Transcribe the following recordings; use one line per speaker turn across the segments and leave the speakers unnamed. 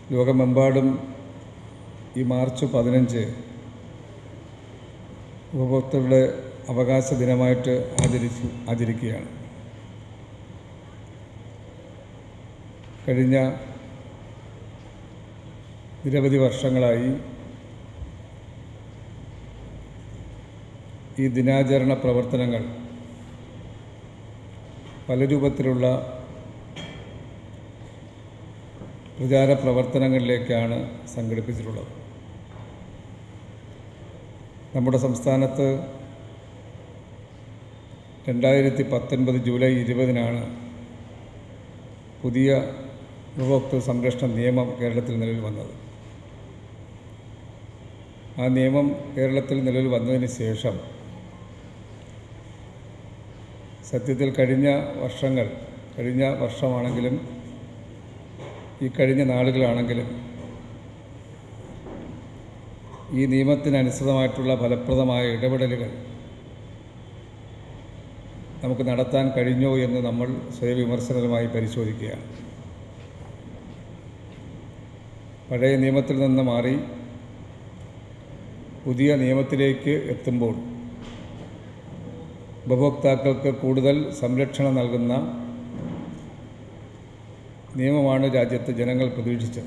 ലോകമെമ്പാടും ഈ മാർച്ച് പതിനഞ്ച് ഉപഭോക്തൃയുടെ അവകാശ ദിനമായിട്ട് ആചരിച്ചു ആചരിക്കുകയാണ് കഴിഞ്ഞ നിരവധി വർഷങ്ങളായി ഈ ദിനാചരണ പ്രവർത്തനങ്ങൾ പല രൂപത്തിലുള്ള പ്രചാര പ്രവർത്തനങ്ങളിലേക്കാണ് സംഘടിപ്പിച്ചിട്ടുള്ളത് നമ്മുടെ സംസ്ഥാനത്ത് രണ്ടായിരത്തി പത്തൊൻപത് ജൂലൈ ഇരുപതിനാണ് പുതിയ ഉപഭോക്തൃ സംരക്ഷണ നിയമം കേരളത്തിൽ നിലവിൽ വന്നത് ആ നിയമം കേരളത്തിൽ നിലവിൽ വന്നതിന് ശേഷം സത്യത്തിൽ കഴിഞ്ഞ വർഷങ്ങൾ കഴിഞ്ഞ വർഷമാണെങ്കിലും ഈ കഴിഞ്ഞ നാളുകളാണെങ്കിലും ഈ നിയമത്തിനനുസൃതമായിട്ടുള്ള ഫലപ്രദമായ ഇടപെടലുകൾ നമുക്ക് നടത്താൻ കഴിഞ്ഞോ എന്ന് നമ്മൾ സ്വയവിമർശനപരമായി പരിശോധിക്കുകയാണ് പഴയ നിയമത്തിൽ നിന്ന് മാറി പുതിയ നിയമത്തിലേക്ക് എത്തുമ്പോൾ ഉപഭോക്താക്കൾക്ക് കൂടുതൽ സംരക്ഷണം നൽകുന്ന നിയമമാണ് രാജ്യത്ത് ജനങ്ങൾ പ്രതീക്ഷിച്ചത്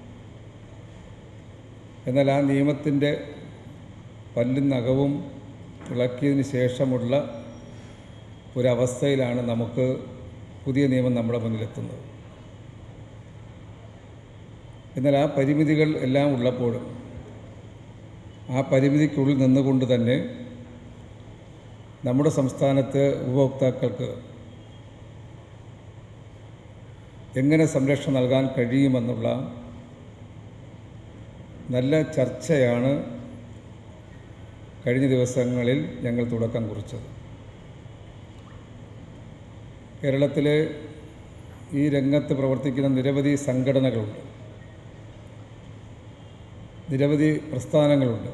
എന്നാൽ ആ നിയമത്തിൻ്റെ പല്ലും നഖവും ഇളക്കിയതിന് ശേഷമുള്ള ഒരവസ്ഥയിലാണ് നമുക്ക് പുതിയ നിയമം നമ്മുടെ മുന്നിലെത്തുന്നത് എന്നാൽ ആ പരിമിതികൾ എല്ലാം ഉള്ളപ്പോഴും ആ പരിമിതിക്കുള്ളിൽ നിന്നുകൊണ്ട് തന്നെ നമ്മുടെ സംസ്ഥാനത്ത് ഉപഭോക്താക്കൾക്ക് എങ്ങനെ സംരക്ഷണം നൽകാൻ കഴിയുമെന്നുള്ള നല്ല ചർച്ചയാണ് കഴിഞ്ഞ ദിവസങ്ങളിൽ ഞങ്ങൾ തുടക്കം കുറിച്ചത് കേരളത്തിലെ ഈ രംഗത്ത് പ്രവർത്തിക്കുന്ന നിരവധി സംഘടനകളുണ്ട് നിരവധി പ്രസ്ഥാനങ്ങളുണ്ട്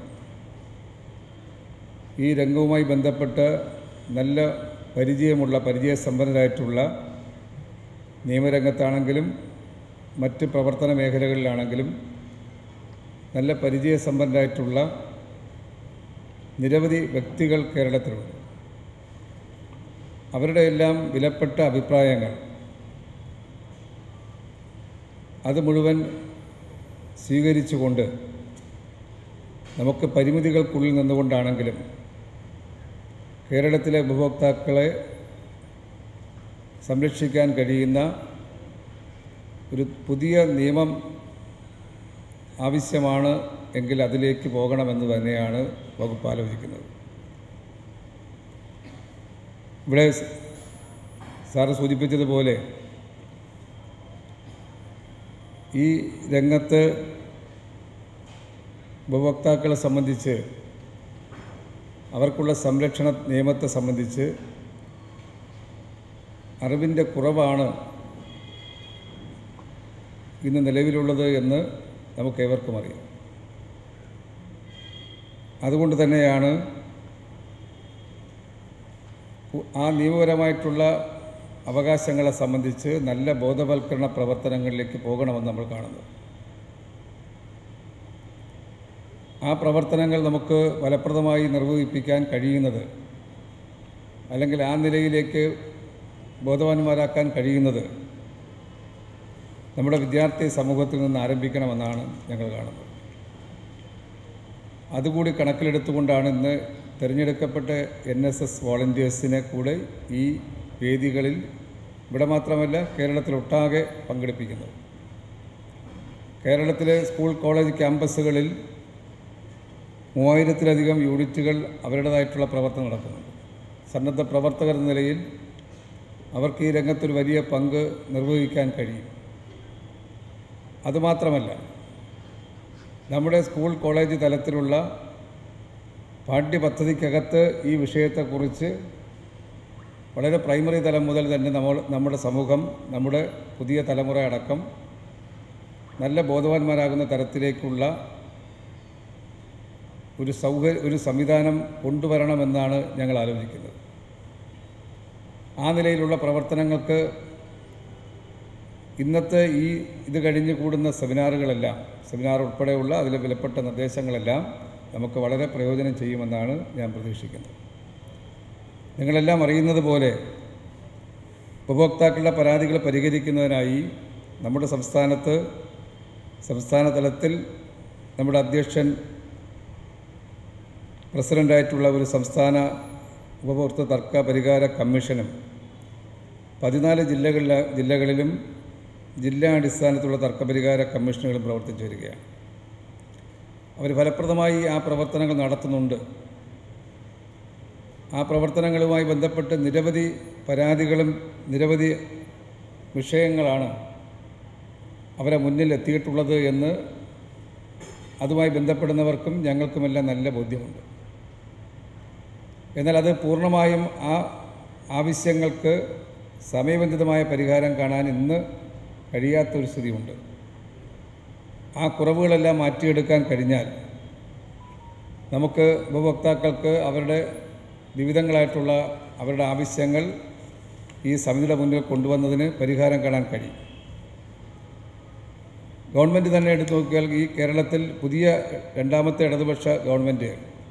ഈ രംഗവുമായി ബന്ധപ്പെട്ട് നല്ല പരിചയമുള്ള പരിചയസമ്പന്നരായിട്ടുള്ള നിയമരംഗത്താണെങ്കിലും മറ്റ് പ്രവർത്തന മേഖലകളിലാണെങ്കിലും നല്ല പരിചയസമ്പന്നരായിട്ടുള്ള നിരവധി വ്യക്തികൾ കേരളത്തിലുണ്ട് അവരുടെ എല്ലാം വിലപ്പെട്ട അഭിപ്രായങ്ങൾ അത് മുഴുവൻ സ്വീകരിച്ചുകൊണ്ട് നമുക്ക് പരിമിതികൾക്കുള്ളിൽ നിന്നുകൊണ്ടാണെങ്കിലും കേരളത്തിലെ ഉപഭോക്താക്കളെ സംരക്ഷിക്കാൻ കഴിയുന്ന ഒരു പുതിയ നിയമം ആവശ്യമാണ് എങ്കിൽ അതിലേക്ക് പോകണമെന്ന് തന്നെയാണ് വകുപ്പ് ആലോചിക്കുന്നത് ഇവിടെ സാറ് സൂചിപ്പിച്ചതുപോലെ ഈ രംഗത്ത് ഉപഭോക്താക്കളെ സംബന്ധിച്ച് അവർക്കുള്ള സംരക്ഷണ നിയമത്തെ സംബന്ധിച്ച് അറിവിൻ്റെ കുറവാണ് ഇന്ന് നിലവിലുള്ളത് എന്ന് നമുക്ക് ഏവർക്കും അറിയാം അതുകൊണ്ട് തന്നെയാണ് ആ നിയമപരമായിട്ടുള്ള അവകാശങ്ങളെ സംബന്ധിച്ച് നല്ല ബോധവൽക്കരണ പ്രവർത്തനങ്ങളിലേക്ക് പോകണമെന്ന് നമ്മൾ കാണുന്നത് ആ പ്രവർത്തനങ്ങൾ നമുക്ക് ഫലപ്രദമായി നിർവഹിപ്പിക്കാൻ കഴിയുന്നത് അല്ലെങ്കിൽ ആ നിലയിലേക്ക് ബോധവാന്മാരാക്കാൻ കഴിയുന്നത് നമ്മുടെ വിദ്യാർത്ഥി സമൂഹത്തിൽ നിന്ന് ആരംഭിക്കണമെന്നാണ് ഞങ്ങൾ കാണുന്നത് അതുകൂടി കണക്കിലെടുത്തുകൊണ്ടാണ് ഇന്ന് തിരഞ്ഞെടുക്കപ്പെട്ട എൻ എസ് എസ് വോളണ്ടിയേഴ്സിനെ കൂടെ ഈ വേദികളിൽ ഇവിടെ മാത്രമല്ല കേരളത്തിലൊട്ടാകെ പങ്കെടുപ്പിക്കുന്നത് കേരളത്തിലെ സ്കൂൾ കോളേജ് ക്യാമ്പസുകളിൽ മൂവായിരത്തിലധികം യൂണിറ്റുകൾ അവരുടേതായിട്ടുള്ള പ്രവർത്തനം നടക്കുന്നുണ്ട് സന്നദ്ധ പ്രവർത്തകർ എന്ന നിലയിൽ അവർക്ക് ഈ രംഗത്തൊരു വലിയ പങ്ക് നിർവഹിക്കാൻ കഴിയും അതുമാത്രമല്ല നമ്മുടെ സ്കൂൾ കോളേജ് തലത്തിലുള്ള പാഠ്യപദ്ധതിക്കകത്ത് ഈ വിഷയത്തെക്കുറിച്ച് വളരെ പ്രൈമറി തലം മുതൽ തന്നെ നമ്മൾ നമ്മുടെ സമൂഹം നമ്മുടെ പുതിയ തലമുറ അടക്കം നല്ല ബോധവാന്മാരാകുന്ന തരത്തിലേക്കുള്ള ഒരു സൗകര്യ ഒരു സംവിധാനം കൊണ്ടുവരണമെന്നാണ് ഞങ്ങൾ ആലോചിക്കുന്നത് ആ നിലയിലുള്ള പ്രവർത്തനങ്ങൾക്ക് ഇന്നത്തെ ഈ ഇത് കഴിഞ്ഞ് കൂടുന്ന സെമിനാറുകളെല്ലാം സെമിനാർ ഉൾപ്പെടെയുള്ള അതിലെ വിലപ്പെട്ട നിർദ്ദേശങ്ങളെല്ലാം നമുക്ക് വളരെ പ്രയോജനം ചെയ്യുമെന്നാണ് ഞാൻ പ്രതീക്ഷിക്കുന്നത് നിങ്ങളെല്ലാം അറിയുന്നത് പോലെ ഉപഭോക്താക്കളുടെ പരാതികൾ പരിഹരിക്കുന്നതിനായി നമ്മുടെ സംസ്ഥാനത്ത് സംസ്ഥാന തലത്തിൽ നമ്മുടെ അധ്യക്ഷൻ പ്രസിഡൻ്റായിട്ടുള്ള ഒരു സംസ്ഥാന ഉപഭോക്തൃ തർക്ക പരിഹാര കമ്മീഷനും പതിനാല് ജില്ലകളിലെ ജില്ലകളിലും ജില്ലാ അടിസ്ഥാനത്തിലുള്ള തർക്കപരിഹാര കമ്മീഷനുകളും പ്രവർത്തിച്ചു വരികയാണ് അവർ ഫലപ്രദമായി ആ പ്രവർത്തനങ്ങൾ നടത്തുന്നുണ്ട് ആ പ്രവർത്തനങ്ങളുമായി ബന്ധപ്പെട്ട് നിരവധി പരാതികളും നിരവധി വിഷയങ്ങളാണ് അവരെ മുന്നിൽ എത്തിയിട്ടുള്ളത് എന്ന് അതുമായി ബന്ധപ്പെടുന്നവർക്കും ഞങ്ങൾക്കുമെല്ലാം നല്ല ബോധ്യമുണ്ട് എന്നാൽ അത് പൂർണ്ണമായും ആ ആവശ്യങ്ങൾക്ക് സമയബന്ധിതമായ പരിഹാരം കാണാൻ ഇന്ന് കഴിയാത്തൊരു സ്ഥിതിയുണ്ട് ആ കുറവുകളെല്ലാം മാറ്റിയെടുക്കാൻ കഴിഞ്ഞാൽ നമുക്ക് ഉപഭോക്താക്കൾക്ക് അവരുടെ വിവിധങ്ങളായിട്ടുള്ള അവരുടെ ആവശ്യങ്ങൾ ഈ സമിതിയുടെ മുന്നിൽ കൊണ്ടുവന്നതിന് പരിഹാരം കാണാൻ കഴിയും ഗവൺമെൻറ് തന്നെ എടുത്തു നോക്കിയാൽ ഈ കേരളത്തിൽ പുതിയ രണ്ടാമത്തെ ഇടതുപക്ഷ ഗവൺമെൻറ്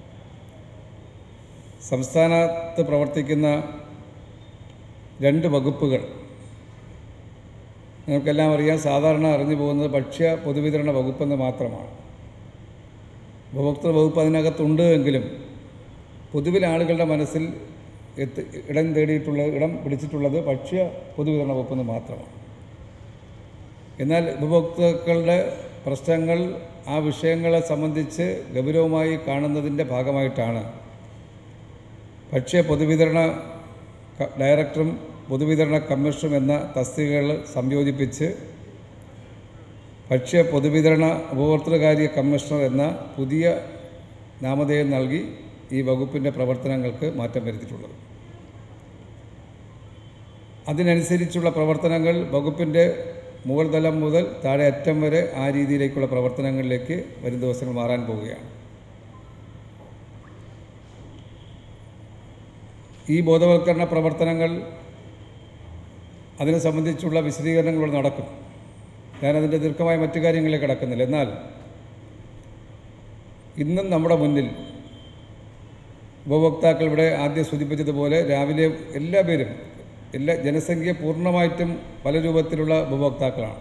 സംസ്ഥാനത്ത് പ്രവർത്തിക്കുന്ന രണ്ട് വകുപ്പുകൾ നിങ്ങൾക്കെല്ലാം അറിയാം സാധാരണ അറിഞ്ഞു പോകുന്നത് ഭക്ഷ്യ പൊതുവിതരണ വകുപ്പെന്ന് മാത്രമാണ് ഉപഭോക്തൃ വകുപ്പ് അതിനകത്തുണ്ട് എങ്കിലും പൊതുവിൽ ആളുകളുടെ മനസ്സിൽ എത്തി ഇടം തേടിയിട്ടുള്ള ഇടം പിടിച്ചിട്ടുള്ളത് ഭക്ഷ്യ പൊതുവിതരണ വകുപ്പെന്ന് മാത്രമാണ് എന്നാൽ ഉപഭോക്താക്കളുടെ പ്രശ്നങ്ങൾ ആ വിഷയങ്ങളെ സംബന്ധിച്ച് ഗൗരവമായി കാണുന്നതിൻ്റെ ഭാഗമായിട്ടാണ് ഭക്ഷ്യ പൊതുവിതരണ ക- ഡയറക്ടറും പൊതുവിതരണ കമ്മീഷണറും എന്ന തസ്തികകൾ സംയോജിപ്പിച്ച് ഭക്ഷ്യ പൊതുവിതരണ ഉപഭോക്തൃകാര്യ കമ്മീഷണർ എന്ന പുതിയ നാമധേയം നൽകി ഈ വകുപ്പിൻ്റെ പ്രവർത്തനങ്ങൾക്ക് മാറ്റം വരുത്തിയിട്ടുള്ളത് അതിനനുസരിച്ചുള്ള പ്രവർത്തനങ്ങൾ വകുപ്പിൻ്റെ മുകൾ തലം മുതൽ താഴെ അറ്റം വരെ ആ രീതിയിലേക്കുള്ള പ്രവർത്തനങ്ങളിലേക്ക് വരും ദിവസങ്ങൾ മാറാൻ പോവുകയാണ് ഈ ബോധവൽക്കരണ പ്രവർത്തനങ്ങൾ അതിനെ സംബന്ധിച്ചുള്ള വിശദീകരണങ്ങൾ ഇവിടെ നടക്കും ഞാനതിൻ്റെ ദീർഘമായ മറ്റു കാര്യങ്ങളിലേക്ക് കടക്കുന്നില്ല എന്നാൽ ഇന്നും നമ്മുടെ മുന്നിൽ ഉപഭോക്താക്കൾ ഇവിടെ ആദ്യം സൂചിപ്പിച്ചതുപോലെ രാവിലെ എല്ലാ പേരും എല്ലാ ജനസംഖ്യ പൂർണ്ണമായിട്ടും പല രൂപത്തിലുള്ള ഉപഭോക്താക്കളാണ്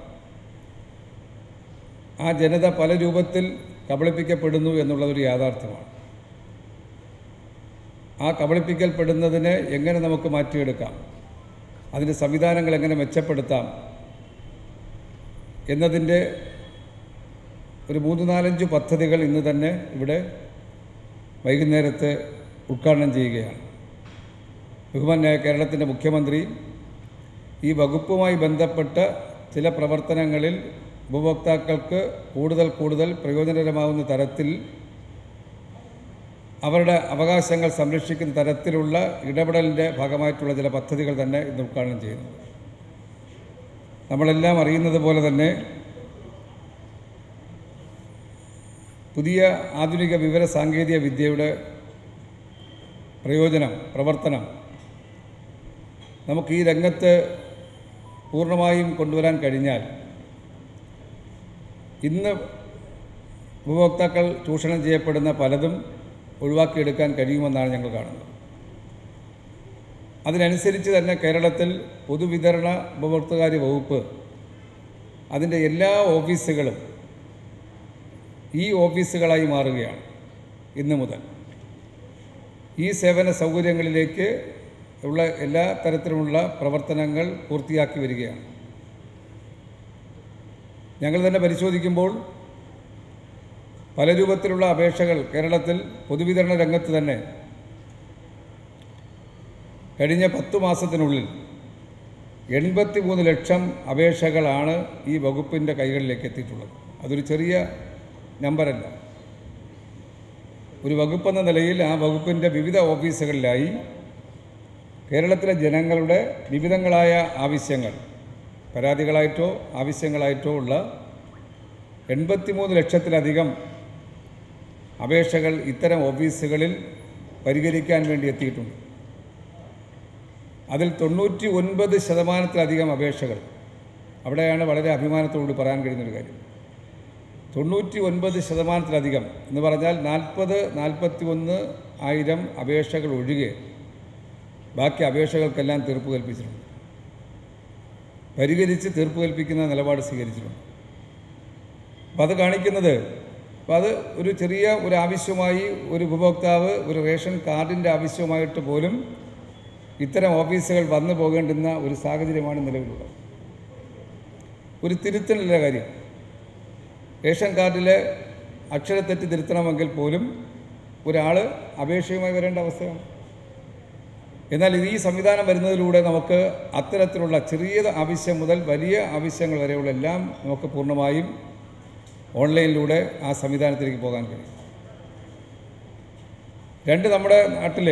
ആ ജനത പല രൂപത്തിൽ കബളിപ്പിക്കപ്പെടുന്നു എന്നുള്ളതൊരു യാഥാർത്ഥ്യമാണ് ആ കബളിപ്പിക്കൽപ്പെടുന്നതിനെ എങ്ങനെ നമുക്ക് മാറ്റിയെടുക്കാം അതിൻ്റെ സംവിധാനങ്ങൾ എങ്ങനെ മെച്ചപ്പെടുത്താം എന്നതിൻ്റെ ഒരു മൂന്ന് നാലഞ്ച് പദ്ധതികൾ ഇന്ന് തന്നെ ഇവിടെ വൈകുന്നേരത്ത് ഉദ്ഘാടനം ചെയ്യുകയാണ് ബഹുമാന്യായ കേരളത്തിൻ്റെ മുഖ്യമന്ത്രി ഈ വകുപ്പുമായി ബന്ധപ്പെട്ട ചില പ്രവർത്തനങ്ങളിൽ ഉപഭോക്താക്കൾക്ക് കൂടുതൽ കൂടുതൽ പ്രയോജനകരമാവുന്ന തരത്തിൽ അവരുടെ അവകാശങ്ങൾ സംരക്ഷിക്കുന്ന തരത്തിലുള്ള ഇടപെടലിൻ്റെ ഭാഗമായിട്ടുള്ള ചില പദ്ധതികൾ തന്നെ ഇന്ന് ഉദ്ഘാടനം ചെയ്യുന്നു നമ്മളെല്ലാം അറിയുന്നത് പോലെ തന്നെ പുതിയ ആധുനിക വിവര സാങ്കേതിക വിദ്യയുടെ പ്രയോജനം പ്രവർത്തനം നമുക്ക് ഈ രംഗത്ത് പൂർണ്ണമായും കൊണ്ടുവരാൻ കഴിഞ്ഞാൽ ഇന്ന് ഉപഭോക്താക്കൾ ചൂഷണം ചെയ്യപ്പെടുന്ന പലതും ഒഴിവാക്കിയെടുക്കാൻ കഴിയുമെന്നാണ് ഞങ്ങൾ കാണുന്നത് അതിനനുസരിച്ച് തന്നെ കേരളത്തിൽ പൊതുവിതരണ ഉപഭോക്തൃകാര്യ വകുപ്പ് അതിൻ്റെ എല്ലാ ഓഫീസുകളും ഈ ഓഫീസുകളായി മാറുകയാണ് ഇന്ന് മുതൽ ഈ സേവന സൗകര്യങ്ങളിലേക്ക് ഉള്ള എല്ലാ തരത്തിലുമുള്ള പ്രവർത്തനങ്ങൾ പൂർത്തിയാക്കി വരികയാണ് ഞങ്ങൾ തന്നെ പരിശോധിക്കുമ്പോൾ പല രൂപത്തിലുള്ള അപേക്ഷകൾ കേരളത്തിൽ പൊതുവിതരണ രംഗത്ത് തന്നെ കഴിഞ്ഞ പത്തു മാസത്തിനുള്ളിൽ എൺപത്തി മൂന്ന് ലക്ഷം അപേക്ഷകളാണ് ഈ വകുപ്പിൻ്റെ കൈകളിലേക്ക് എത്തിയിട്ടുള്ളത് അതൊരു ചെറിയ നമ്പറല്ല ഒരു വകുപ്പെന്ന നിലയിൽ ആ വകുപ്പിൻ്റെ വിവിധ ഓഫീസുകളിലായി കേരളത്തിലെ ജനങ്ങളുടെ വിവിധങ്ങളായ ആവശ്യങ്ങൾ പരാതികളായിട്ടോ ആവശ്യങ്ങളായിട്ടോ ഉള്ള എൺപത്തിമൂന്ന് ലക്ഷത്തിലധികം അപേക്ഷകൾ ഇത്തരം ഓഫീസുകളിൽ പരിഹരിക്കാൻ വേണ്ടി എത്തിയിട്ടുണ്ട് അതിൽ തൊണ്ണൂറ്റി ഒൻപത് ശതമാനത്തിലധികം അപേക്ഷകൾ അവിടെയാണ് വളരെ അഭിമാനത്തോടുകൂടി പറയാൻ കഴിയുന്നൊരു കാര്യം തൊണ്ണൂറ്റി ഒൻപത് ശതമാനത്തിലധികം എന്ന് പറഞ്ഞാൽ നാൽപ്പത് നാൽപ്പത്തി ഒന്ന് ആയിരം അപേക്ഷകൾ ഒഴികെ ബാക്കി അപേക്ഷകൾക്കെല്ലാം തീർപ്പ് കൽപ്പിച്ചിട്ടുണ്ട് പരിഹരിച്ച് തീർപ്പ് കൽപ്പിക്കുന്ന നിലപാട് സ്വീകരിച്ചിട്ടുണ്ട് അപ്പം അത് കാണിക്കുന്നത് അപ്പം അത് ഒരു ചെറിയ ഒരു ആവശ്യമായി ഒരു ഉപഭോക്താവ് ഒരു റേഷൻ കാർഡിൻ്റെ ആവശ്യമായിട്ട് പോലും ഇത്തരം ഓഫീസുകൾ വന്നു പോകേണ്ടുന്ന ഒരു സാഹചര്യമാണ് നിലവിലുള്ളത് ഒരു തിരുത്തലിൻ്റെ കാര്യം റേഷൻ കാർഡിലെ അക്ഷരത്തെറ്റ് തിരുത്തണമെങ്കിൽ പോലും ഒരാൾ അപേക്ഷയുമായി വരേണ്ട അവസ്ഥയാണ് എന്നാൽ ഈ സംവിധാനം വരുന്നതിലൂടെ നമുക്ക് അത്തരത്തിലുള്ള ചെറിയ ആവശ്യം മുതൽ വലിയ ആവശ്യങ്ങൾ വരെയുള്ള എല്ലാം നമുക്ക് പൂർണ്ണമായും ഓൺലൈനിലൂടെ ആ സംവിധാനത്തിലേക്ക് പോകാൻ കഴിയും രണ്ട് നമ്മുടെ നാട്ടിൽ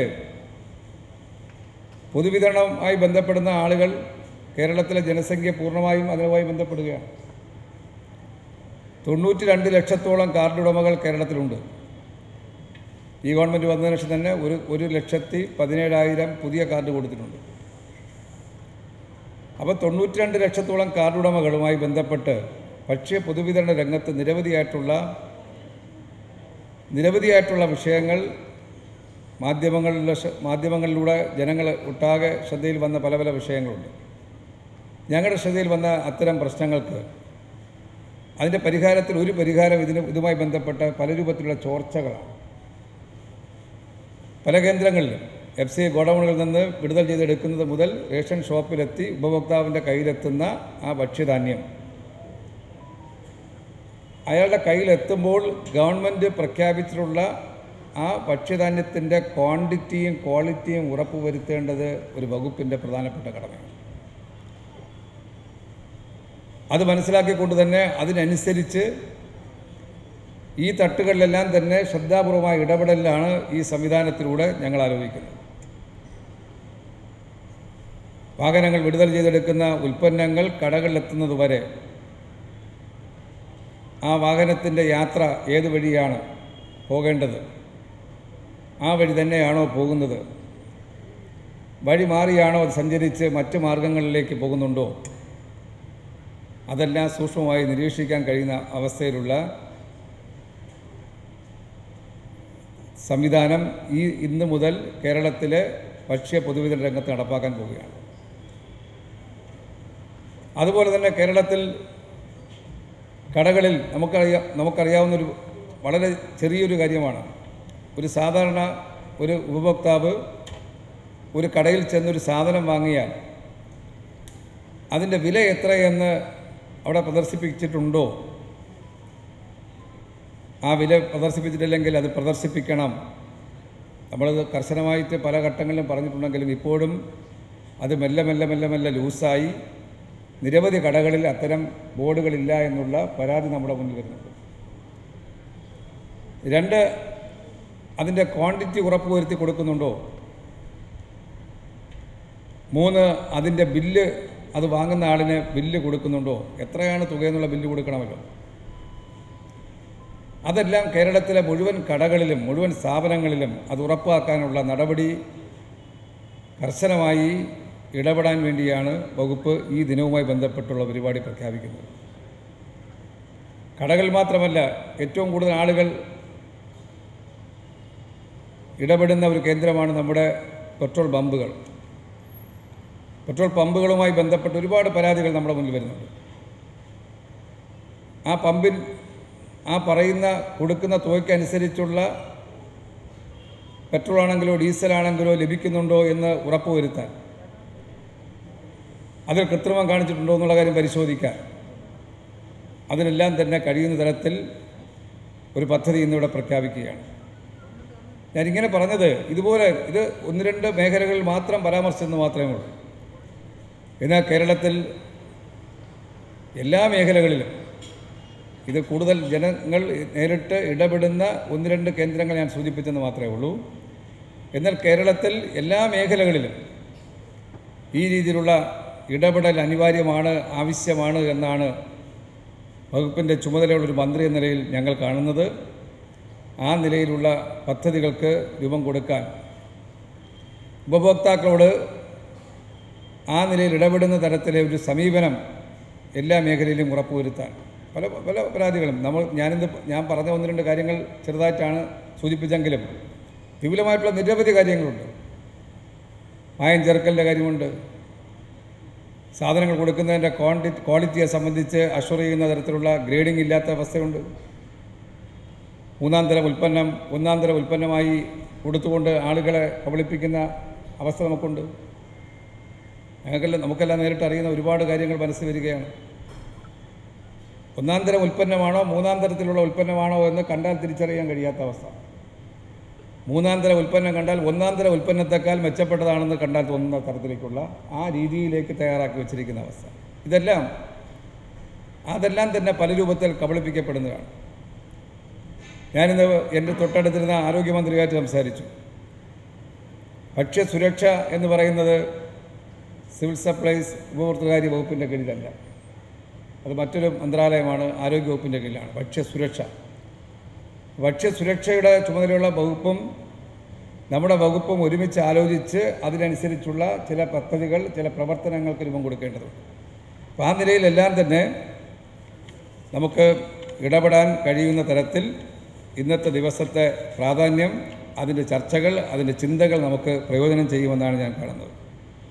പൊതുവിതരണവുമായി ബന്ധപ്പെടുന്ന ആളുകൾ കേരളത്തിലെ ജനസംഖ്യ പൂർണ്ണമായും അതുമായി ബന്ധപ്പെടുകയാണ് തൊണ്ണൂറ്റി രണ്ട് ലക്ഷത്തോളം കാർഡ് ഉടമകൾ കേരളത്തിലുണ്ട് ഈ ഗവൺമെൻറ് വന്നതിന് ശേഷം തന്നെ ഒരു ഒരു ലക്ഷത്തി പതിനേഴായിരം പുതിയ കാർഡ് കൊടുത്തിട്ടുണ്ട് അപ്പോൾ തൊണ്ണൂറ്റി രണ്ട് ലക്ഷത്തോളം കാർഡ് ഉടമകളുമായി ബന്ധപ്പെട്ട് ഭക്ഷ്യ പൊതുവിതരണ രംഗത്ത് നിരവധിയായിട്ടുള്ള നിരവധിയായിട്ടുള്ള വിഷയങ്ങൾ മാധ്യമങ്ങളിലെ ശ- മാധ്യമങ്ങളിലൂടെ ജനങ്ങൾ ഒട്ടാകെ ശ്രദ്ധയിൽ വന്ന പല പല വിഷയങ്ങളുണ്ട് ഞങ്ങളുടെ ശ്രദ്ധയിൽ വന്ന അത്തരം പ്രശ്നങ്ങൾക്ക് അതിൻ്റെ പരിഹാരത്തിൽ ഒരു പരിഹാരം ഇതിന് ഇതുമായി ബന്ധപ്പെട്ട പല രൂപത്തിലുള്ള ചോർച്ചകളാണ് പല കേന്ദ്രങ്ങളിലും എഫ് സി ഗോഡൗണുകളിൽ നിന്ന് വിടുതൽ ചെയ്തെടുക്കുന്നത് മുതൽ റേഷൻ ഷോപ്പിലെത്തി ഉപഭോക്താവിൻ്റെ കയ്യിലെത്തുന്ന ആ ഭക്ഷ്യധാന്യം അയാളുടെ കയ്യിലെത്തുമ്പോൾ ഗവൺമെൻറ് പ്രഖ്യാപിച്ചിട്ടുള്ള ആ ഭക്ഷ്യധാന്യത്തിൻ്റെ ക്വാണ്ടിറ്റിയും ക്വാളിറ്റിയും ഉറപ്പുവരുത്തേണ്ടത് ഒരു വകുപ്പിൻ്റെ പ്രധാനപ്പെട്ട കടമയാണ് അത് മനസ്സിലാക്കിക്കൊണ്ട് തന്നെ അതിനനുസരിച്ച് ഈ തട്ടുകളിലെല്ലാം തന്നെ ശ്രദ്ധാപൂർവമായ ഇടപെടലിലാണ് ഈ സംവിധാനത്തിലൂടെ ഞങ്ങൾ ആലോചിക്കുന്നത് വാഹനങ്ങൾ വിടുതൽ ചെയ്തെടുക്കുന്ന ഉൽപ്പന്നങ്ങൾ കടകളിലെത്തുന്നത് വരെ ആ വാഹനത്തിൻ്റെ യാത്ര ഏത് വഴിയാണ് പോകേണ്ടത് ആ വഴി തന്നെയാണോ പോകുന്നത് വഴി മാറിയാണോ അത് സഞ്ചരിച്ച് മറ്റ് മാർഗങ്ങളിലേക്ക് പോകുന്നുണ്ടോ അതെല്ലാം സൂക്ഷ്മമായി നിരീക്ഷിക്കാൻ കഴിയുന്ന അവസ്ഥയിലുള്ള സംവിധാനം ഈ ഇന്ന് മുതൽ കേരളത്തിലെ ഭക്ഷ്യ പൊതുവിതരണ രംഗത്ത് നടപ്പാക്കാൻ പോവുകയാണ് അതുപോലെ തന്നെ കേരളത്തിൽ കടകളിൽ നമുക്കറിയാം നമുക്കറിയാവുന്നൊരു വളരെ ചെറിയൊരു കാര്യമാണ് ഒരു സാധാരണ ഒരു ഉപഭോക്താവ് ഒരു കടയിൽ ചെന്നൊരു സാധനം വാങ്ങിയാൽ അതിൻ്റെ വില എത്രയെന്ന് അവിടെ പ്രദർശിപ്പിച്ചിട്ടുണ്ടോ ആ വില പ്രദർശിപ്പിച്ചിട്ടില്ലെങ്കിൽ അത് പ്രദർശിപ്പിക്കണം നമ്മളത് കർശനമായിട്ട് പല ഘട്ടങ്ങളിലും പറഞ്ഞിട്ടുണ്ടെങ്കിലും ഇപ്പോഴും അത് മെല്ലെ മെല്ലെ മെല്ലെ മെല്ലെ ലൂസായി നിരവധി കടകളിൽ അത്തരം ബോർഡുകളില്ല എന്നുള്ള പരാതി നമ്മുടെ മുന്നിൽ വരുന്നുണ്ട് രണ്ട് അതിൻ്റെ ക്വാണ്ടിറ്റി ഉറപ്പുവരുത്തി കൊടുക്കുന്നുണ്ടോ മൂന്ന് അതിൻ്റെ ബില്ല് അത് വാങ്ങുന്ന ആളിന് ബില്ല് കൊടുക്കുന്നുണ്ടോ എത്രയാണ് തുകയെന്നുള്ള ബില്ല് കൊടുക്കണമല്ലോ അതെല്ലാം കേരളത്തിലെ മുഴുവൻ കടകളിലും മുഴുവൻ സ്ഥാപനങ്ങളിലും അത് ഉറപ്പാക്കാനുള്ള നടപടി കർശനമായി ഇടപെടാൻ വേണ്ടിയാണ് വകുപ്പ് ഈ ദിനവുമായി ബന്ധപ്പെട്ടുള്ള പരിപാടി പ്രഖ്യാപിക്കുന്നത് കടകൾ മാത്രമല്ല ഏറ്റവും കൂടുതൽ ആളുകൾ ഇടപെടുന്ന ഒരു കേന്ദ്രമാണ് നമ്മുടെ പെട്രോൾ പമ്പുകൾ പെട്രോൾ പമ്പുകളുമായി ബന്ധപ്പെട്ട് ഒരുപാട് പരാതികൾ നമ്മുടെ മുന്നിൽ വരുന്നുണ്ട് ആ പമ്പിൽ ആ പറയുന്ന കൊടുക്കുന്ന തുകയ്ക്കനുസരിച്ചുള്ള പെട്രോൾ ആണെങ്കിലോ ഡീസലാണെങ്കിലോ ലഭിക്കുന്നുണ്ടോ എന്ന് ഉറപ്പുവരുത്താൻ അതിൽ കൃത്രിമം കാണിച്ചിട്ടുണ്ടോ എന്നുള്ള കാര്യം പരിശോധിക്കാൻ അതിനെല്ലാം തന്നെ കഴിയുന്ന തരത്തിൽ ഒരു പദ്ധതി ഇന്നിവിടെ പ്രഖ്യാപിക്കുകയാണ് ഞാനിങ്ങനെ പറഞ്ഞത് ഇതുപോലെ ഇത് ഒന്ന് രണ്ട് മേഖലകളിൽ മാത്രം പരാമർശിച്ചെന്ന് മാത്രമേ ഉള്ളൂ എന്നാൽ കേരളത്തിൽ എല്ലാ മേഖലകളിലും ഇത് കൂടുതൽ ജനങ്ങൾ നേരിട്ട് ഇടപെടുന്ന ഒന്ന് രണ്ട് കേന്ദ്രങ്ങൾ ഞാൻ സൂചിപ്പിച്ചെന്ന് മാത്രമേ ഉള്ളൂ എന്നാൽ കേരളത്തിൽ എല്ലാ മേഖലകളിലും ഈ രീതിയിലുള്ള ഇടപെടൽ അനിവാര്യമാണ് ആവശ്യമാണ് എന്നാണ് വകുപ്പിൻ്റെ ചുമതലയുള്ളൊരു മന്ത്രി എന്ന നിലയിൽ ഞങ്ങൾ കാണുന്നത് ആ നിലയിലുള്ള പദ്ധതികൾക്ക് രൂപം കൊടുക്കാൻ ഉപഭോക്താക്കളോട് ആ നിലയിൽ ഇടപെടുന്ന തരത്തിലെ ഒരു സമീപനം എല്ലാ മേഖലയിലും ഉറപ്പുവരുത്താൻ പല പല പരാതികളും നമ്മൾ ഞാനിന്ന് ഞാൻ പറഞ്ഞ ഒന്ന് രണ്ട് കാര്യങ്ങൾ ചെറുതായിട്ടാണ് സൂചിപ്പിച്ചെങ്കിലും വിപുലമായിട്ടുള്ള നിരവധി കാര്യങ്ങളുണ്ട് മായം ചേർക്കലിൻ്റെ കാര്യമുണ്ട് സാധനങ്ങൾ കൊടുക്കുന്നതിൻ്റെ ക്വാണ്ടി ക്വാളിറ്റിയെ സംബന്ധിച്ച് അഷുർ ചെയ്യുന്ന തരത്തിലുള്ള ഗ്രേഡിംഗ് ഇല്ലാത്ത അവസ്ഥയുണ്ട് മൂന്നാം തരം ഉൽപ്പന്നം ഒന്നാം തരം ഉൽപ്പന്നമായി കൊടുത്തുകൊണ്ട് ആളുകളെ കബളിപ്പിക്കുന്ന അവസ്ഥ നമുക്കുണ്ട് ഞങ്ങൾക്കെല്ലാം നമുക്കെല്ലാം നേരിട്ട് അറിയുന്ന ഒരുപാട് കാര്യങ്ങൾ മനസ്സിൽ വരികയാണ് ഒന്നാം തരം ഉൽപ്പന്നമാണോ മൂന്നാം തരത്തിലുള്ള ഉൽപ്പന്നമാണോ എന്ന് കണ്ടാൽ തിരിച്ചറിയാൻ കഴിയാത്ത അവസ്ഥ മൂന്നാം തരം ഉൽപ്പന്നം കണ്ടാൽ ഒന്നാം തരം ഉൽപ്പന്നത്തെക്കാൾ മെച്ചപ്പെട്ടതാണെന്ന് കണ്ടാൽ തോന്നുന്ന തരത്തിലേക്കുള്ള ആ രീതിയിലേക്ക് തയ്യാറാക്കി വെച്ചിരിക്കുന്ന അവസ്ഥ ഇതെല്ലാം അതെല്ലാം തന്നെ പല രൂപത്തിൽ കബളിപ്പിക്കപ്പെടുന്നതാണ് ഞാനിന്ന് എൻ്റെ തൊട്ടടുത്തിരുന്ന ആരോഗ്യമന്ത്രിയുമായിട്ട് സംസാരിച്ചു ഭക്ഷ്യസുരക്ഷ എന്ന് പറയുന്നത് സിവിൽ സപ്ലൈസ് ഉപഭോക്തൃകാര്യ വകുപ്പിൻ്റെ കീഴിലല്ല അത് മറ്റൊരു മന്ത്രാലയമാണ് ആരോഗ്യ വകുപ്പിൻ്റെ കീഴിലാണ് ഭക്ഷ്യസുരക്ഷ ഭക്ഷ്യസുരക്ഷയുടെ ചുമതലയുള്ള വകുപ്പും നമ്മുടെ വകുപ്പും ഒരുമിച്ച് ആലോചിച്ച് അതിനനുസരിച്ചുള്ള ചില പദ്ധതികൾ ചില പ്രവർത്തനങ്ങൾക്ക് രൂപം കൊടുക്കേണ്ടതുണ്ട് അപ്പോൾ ആ നിലയിലെല്ലാം തന്നെ നമുക്ക് ഇടപെടാൻ കഴിയുന്ന തരത്തിൽ ഇന്നത്തെ ദിവസത്തെ പ്രാധാന്യം അതിൻ്റെ ചർച്ചകൾ അതിൻ്റെ ചിന്തകൾ നമുക്ക് പ്രയോജനം ചെയ്യുമെന്നാണ് ഞാൻ കാണുന്നത്